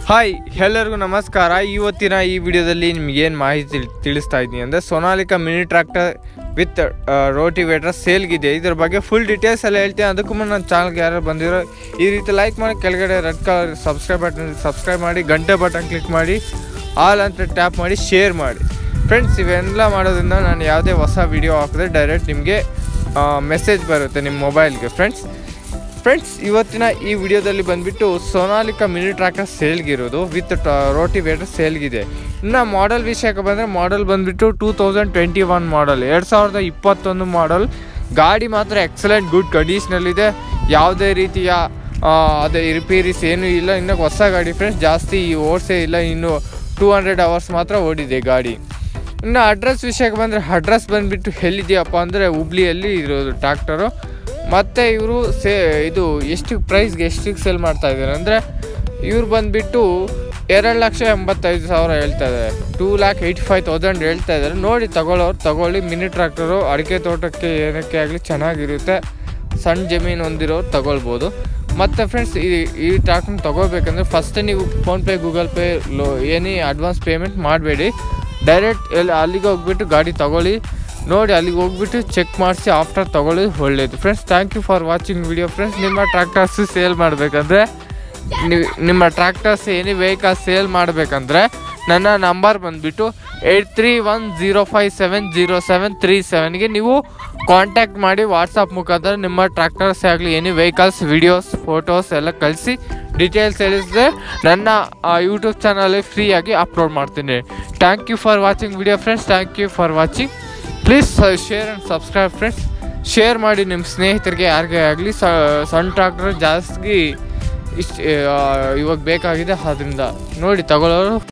hi ಎಲ್ಲರಿಗೂ ನಮಸ್ಕಾರ ಇವತ್ತಿನ ಈ ವಿಡಿಯೋದಲ್ಲಿ ನಿಮ್ಗೇನು ಮಾಹಿತಿ ತಿಳ್- ತಿಳಿಸ್ತಾ ಇದ್ದೀನಿ ಅಂದರೆ Sonalika mini tractor with rotavator ಸೇಲ್ಗಿದೆ ಇದ್ರ ಬಗ್ಗೆ ಫುಲ್ ಡೀಟೇಲ್ಸ್ ಎಲ್ಲ ಹೇಳ್ತೀನಿ ಅದಕ್ಕೂ ಮುನ್ನ ನನ್ನ ಚಾನಲ್ಗೆ ಯಾರು ಬಂದಿರೋ ಈ ರೀತಿ ಲೈಕ್ ಮಾಡಿ ಕೆಳಗಡೆ red colour subscribe button subscribe ಮಾಡಿ ಗಂಟೆ ಬಟನ್ ಕ್ಲಿಕ್ ಮಾಡಿ ಆಲ್ ಅಂತ ಟ್ಯಾಪ್ ಮಾಡಿ ಶೇರ್ ಮಾಡಿ ಫ್ರೆಂಡ್ಸ್ ಇವೆಲ್ಲ ಮಾಡೋದ್ರಿಂದ ನಾನು ಯಾವುದೇ ಹೊಸ ವಿಡಿಯೋ ಹಾಕಿದ್ರೆ ಡೈರೆಕ್ಟ್ ನಿಮಗೆ ಮೆಸೇಜ್ ಬರುತ್ತೆ ನಿಮ್ಮ ಮೊಬೈಲ್ಗೆ ಫ್ರೆಂಡ್ಸ್ ಫ್ರೆಂಡ್ಸ್ ಇವತ್ತಿನ ಈ ವಿಡಿಯೋದಲ್ಲಿ ಬಂದ್ಬಿಟ್ಟು ಸೋನಾಲಿಕಾ ಮಿನಿ ಟ್ರ್ಯಾಕ್ಟರ್ ಸೇಲ್ಗಿರೋದು ವಿತ್ ರೋಟಿವೇಟರ್ ಸೇಲ್ಗಿದೆ ಇನ್ನು ಮಾಡೆಲ್ ವಿಷಯಕ್ಕೆ ಬಂದರೆ ಮಾಡೆಲ್ ಬಂದ್ಬಿಟ್ಟು two thousand twenty one model ಎರಡು ಸಾವಿರದ ಇಪ್ಪತ್ತೊಂದು ಮಾಡೆಲ್ ಗಾಡಿ ಮಾತ್ರ ಎಕ್ಸಲೆಂಟ್ ಗುಡ್ ಕಂಡೀಷ್ನಲ್ಲಿದೆ ಯಾವುದೇ ರೀತಿಯ ಆ, ಅದೇ ರಿಪೇರೀಸ್ ಏನೂ ಇಲ್ಲ ಇನ್ನು ಹೊಸ ಗಾಡಿ ಫ್ರೆಂಡ್ಸ್ ಜಾಸ್ತಿ ಓಡಿಸೇ ಇಲ್ಲ ಇನ್ನು ಟೂ ಹಂಡ್ರೆಡ್ ಅವರ್ಸ್ ಮಾತ್ರ ಓಡಿದೆ ಗಾಡಿ ಇನ್ನು ಅಡ್ರೆಸ್ ವಿಷಯಕ್ಕೆ ಬಂದರೆ ಅಡ್ರೆಸ್ ಬಂದುಬಿಟ್ಟು ಎಲ್ಲಿದೆಯಪ್ಪ ಅಂದರೆ ಹುಬ್ಳಿಯಲ್ಲಿ ಇರೋದು ಟ್ರ್ಯಾಕ್ಟರು ಮತ್ತು ಇವರು ಸೇ ಇದು ಎಷ್ಟು ಪ್ರೈಸ್ಗೆ ಎಷ್ಟಿಗೆ ಸೇಲ್ ಮಾಡ್ತಾ ಇದ್ದಾರೆ ಅಂದರೆ ಇವ್ರು ಬಂದುಬಿಟ್ಟು ಎರಡು ಲಕ್ಷ ಎಂಬತ್ತೈದು ಸಾವಿರ ಹೇಳ್ತಾ ಇದ್ದಾರೆ two lakh eighty five thousand ಹೇಳ್ತಾ ಇದ್ದಾರೆ ನೋಡಿ ತಗೊಳ್ಳೋರು ತಗೊಳ್ಳಿ ಮಿನಿ ಟ್ರ್ಯಾಕ್ಟರು ಅಡಿಕೆ ತೋಟಕ್ಕೆ ಏನಕ್ಕೆ ಆಗಲಿ ಚೆನ್ನಾಗಿರುತ್ತೆ ಸಣ್ಣ ಜಮೀನು ಹೊಂದಿರೋರು ತಗೊಳ್ಬೋದು ಮತ್ತು ಫ್ರೆಂಡ್ಸ್ ಈ ಈ ಟ್ರ್ಯಾಕ್ಟರ್ ತಗೋಬೇಕಂದ್ರೆ ಫಸ್ಟ್ ನೀವು ಫೋನ್ಪೇ ಗೂಗಲ್ ಪೇ ಲೋ ಏನೇ ಅಡ್ವಾನ್ಸ್ ಪೇಮೆಂಟ್ ಮಾಡಬೇಡಿ ಡೈರೆಕ್ಟ್ ಎಲ್ಲಿ ಅಲ್ಲಿಗೆ ಹೋಗ್ಬಿಟ್ಟು ಗಾಡಿ ತಗೊಳ್ಳಿ ನೋಡಿ ಅಲ್ಲಿಗೆ ಹೋಗ್ಬಿಟ್ಟು ಚೆಕ್ ಮಾಡಿಸಿ ಆಫ್ಟರ್ ತಗೊಳ್ಳಿ ಒಳ್ಳೆಯದು friends thank you for watching video friends ನಿಮ್ಮ ಟ್ರ್ಯಾಕ್ಟರ್ಸ್ ಸೇಲ್ ಮಾಡಬೇಕಂದ್ರೆ ನೀವು ನಿಮ್ಮ ಟ್ರ್ಯಾಕ್ಟರ್ಸ್ ಏನೇ ವೆಹಿಕಲ್ ಸೇಲ್ ಮಾಡಬೇಕಂದ್ರೆ ನನ್ನ ನಂಬರ್ ಬಂದುಬಿಟ್ಟು eight three one zero five seven zero seven three ಸೆವೆನ್ಗೆ ನೀವು ಕಾಂಟ್ಯಾಕ್ಟ್ ಮಾಡಿ ವಾಟ್ಸಪ್ ಮುಖಾಂತರ ನಿಮ್ಮ ಟ್ರ್ಯಾಕ್ಟರ್ಸ್ ಆಗಲಿ ಏನೇ ವೆಹಿಕಲ್ಸ್ ವಿಡಿಯೋಸ್ ಫೋಟೋಸ್ ಎಲ್ಲ ಕಳಿಸಿ ಡೀಟೇಲ್ಸ್ ಹೇಳಿದ್ರೆ ನನ್ನ ಯೂಟ್ಯೂಬ್ ಚಾನಲಲ್ಲಿ ಫ್ರೀಯಾಗಿ ಅಪ್ಲೋಡ್ ಮಾಡ್ತೀನಿ thank you for watching video friends thank you for watching please share and subscribe friends share ಮಾಡಿ ನಿಮ್ಮ ಸ್ನೇಹಿತರಿಗೆ ಯಾರಿಗೇ ಆಗಲಿ ಸಣ್ಣ ಟ್ರಾಕ್ಟರ್ ಜಾಸ್ತಿ ಇಷ್ಟು ಇವಾಗ ಬೇಕಾಗಿದೆ ಅದರಿಂದ ನೋಡಿ ತಗೊಳ್ಳೋರು